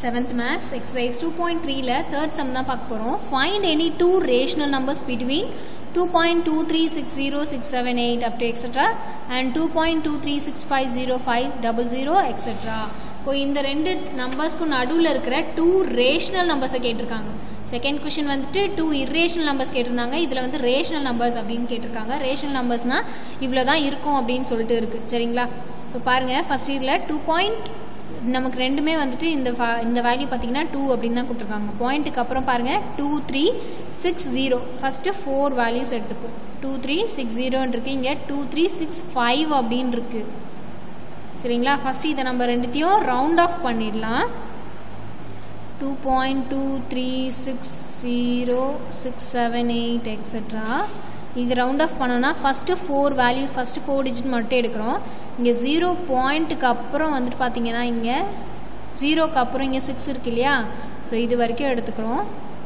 seventh maths exercise two point த்ரீல third sum தான் பார்க்க போகிறோம் find any two rational numbers between two point two three six zero six seven eight up to extra and two point two three six five zero five double zero extra இப்போ இந்த ரெண்டு நம்பர்ஸ்க்கும் நடுவில் இருக்கிற two rational நம்பர்ஸை கேட்டிருக்காங்க second question வந்துட்டு two irrational numbers கேட்டிருந்தாங்க இதில் வந்து ரேஷனல் நம்பர்ஸ் அப்படின்னு கேட்டிருக்காங்க ரேஷனல் நம்பர்ஸ்னால் இவ்வளோ தான் இருக்கும் அப்படின்னு சொல்லிட்டு இருக்குது சரிங்களா இப்போ பாருங்கள் ஃபஸ்ட் இதில் டூ பாயிண்ட் நமக்கு ரெண்டுமே வந்துட்டு இந்த fa- இந்த வேல்யூ பார்த்தீங்கன்னா டூ அப்படின்னு தான் கொடுத்துருக்காங்க பாயிண்ட்டுக்கு அப்புறம் பாருங்கள் two three six zero first four values எடுத்துப்போம் டூ த்ரீ சிக்ஸ் ஜீரோன்னு இருக்கு இங்கே டூ த்ரீ சிக்ஸ் ஃபைவ் அப்படின்னு இருக்கு சரிங்களா ஃபஸ்ட்டு இதை நம்ம ரெண்டுத்தையும் ரவுண்ட் ஆஃப் பண்ணிடலாம் two point two three six zero six seven eight extra இது ரவுண்ட் ஆஃப் பண்ணோன்னா first four values first four digit மட்டும் எடுக்கிறோம் இங்கே ஜீரோ பாயிண்ட்டுக்கு அப்புறம் வந்துட்டு பார்த்தீங்கன்னா இங்கே ஜீரோக்கு அப்புறம் இங்கே சிக்ஸ் இருக்கு இல்லையா ஸோ இது வரைக்கும் எடுத்துக்கிறோம்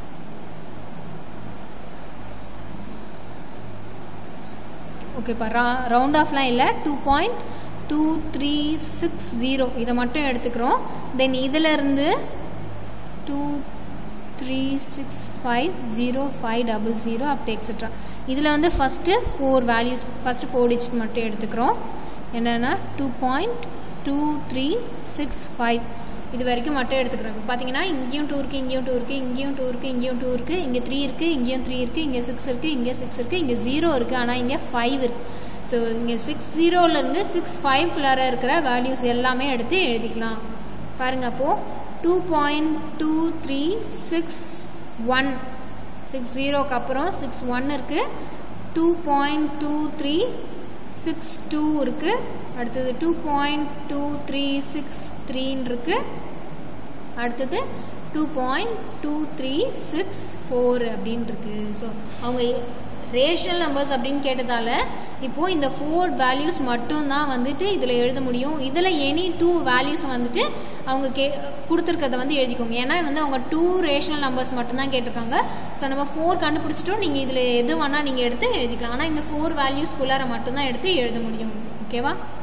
ஓகேப்பா ரா ரவுண்ட் ஆஃப்லாம் இல்லை two point two three six zero இதை மட்டும் எடுத்துக்கிறோம் தென் இதிலிருந்து two three six five zero five double zero அப்படி எக்ஸட்ரா இதில் வந்து first four values first four digit மட்டும் எடுத்துக்கிறோம் என்னென்னா two point two three six five இது வரைக்கும் மட்டும் எடுத்துக்கிறோம் இப்போ பார்த்தீங்கன்னா இங்கேயும் டூ இருக்குது இங்கேயும் டூ இருக்குது இங்கேயும் டூ இருக்குது இங்கேயும் டூ இருக்குது இங்கே த்ரீ இருக்குது இங்கேயும் த்ரீ இருக்குது இங்கே சிக்ஸ் இருக்குது இங்கே சிக்ஸ் இருக்குது இங்கே ஜீரோ இருக்குது ஆனால் இங்கே ஃபைவ் இருக்குது ஸோ இங்கே சிக்ஸ் ஜீரோலேருந்து சிக்ஸ் ஃபைவ்குள்ளார இருக்கிற வேல்யூஸ் எல்லாமே எடுத்து எழுதிக்கலாம் பாருங்க அப்போது two point two three six one six ஜீரோக்கு அப்புறம் சிக்ஸ் ஒன் இருக்குது two point two three six two இருக்குது அடுத்தது two point two three six த்ரீன்னு இருக்குது அடுத்தது two point two three six four அப்படின்னு இருக்கு ஸோ அவங்க ரேஷனல் நம்பர்ஸ் அப்படின்னு கேட்டதால இப்போது இந்த ஃபோர் வேல்யூஸ் மட்டும்தான் வந்துட்டு இதில் எழுத முடியும் இதில் எனி டூ வேல்யூஸ் வந்துட்டு அவங்க கே கொடுத்துருக்கத வந்து எழுதிக்கோங்க ஏன்னா வந்து அவங்க டூ ரேஷனல் நம்பர்ஸ் மட்டும்தான் கேட்டிருக்காங்க ஸோ நம்ம ஃபோர் கண்டுபிடிச்சிட்டோம் நீங்கள் இதில் எது வேணால் நீங்கள் எடுத்து எழுதிக்கலாம் ஆனால் இந்த ஃபோர் வேல்யூஸ்குள்ளார மட்டும்தான் எடுத்து எழுத முடியும் ஓகேவா